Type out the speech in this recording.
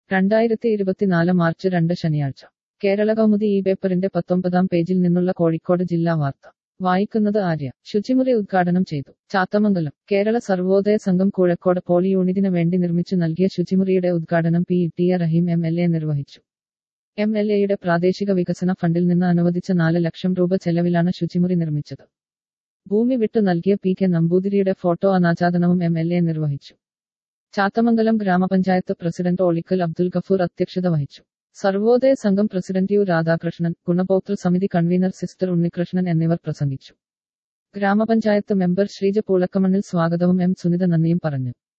രണ്ടായിരത്തി ഇരുപത്തിനാല് മാർച്ച് രണ്ട് ശനിയാഴ്ച കേരള കൗമുദി ഈ പേപ്പറിന്റെ പത്തൊമ്പതാം പേജിൽ നിന്നുള്ള കോഴിക്കോട് ജില്ലാ വാർത്ത വായിക്കുന്നത് ആര്യ ശുചിമുറി ഉദ്ഘാടനം ചെയ്തു ചാത്തമംഗലം കേരള സർവോദയ സംഘം കോഴിക്കോട് പോളി യൂണിറ്റിന് വേണ്ടി നിർമ്മിച്ചു നൽകിയ ശുചിമുറിയുടെ ഉദ്ഘാടനം P T A Rahim M L A നിർവഹിച്ചു എം എൽ എയുടെ പ്രാദേശിക വികസന ഫണ്ടിൽ നിന്ന് അനുവദിച്ച നാല് ലക്ഷം രൂപ ചെലവിലാണ് ശുചിമുറി നിർമ്മിച്ചത് ഭൂമി വിട്ടു നൽകിയ പി കെ നമ്പൂതിരിയുടെ ഫോട്ടോ അനാച്ഛാദനവും എം എൽ എ നിർവഹിച്ചു ചാത്തമംഗലം ഗ്രാമപഞ്ചായത്ത് പ്രസിഡന്റ് ഒളിക്കൽ അബ്ദുൽ ഗഫൂർ അധ്യക്ഷത വഹിച്ചു സർവോദയ സംഘം പ്രസിഡന്റ് യു രാധാകൃഷ്ണൻ ഗുണഭോക്തൃ സമിതി കൺവീനർ സിസ്റ്റർ ഉണ്ണികൃഷ്ണൻ എന്നിവർ പ്രസംഗിച്ചു ഗ്രാമപഞ്ചായത്ത് മെമ്പർ ശ്രീജ പൂളക്കമണ്ണിൽ സ്വാഗതവും എം സുനിത നന്ദിയും പറഞ്ഞു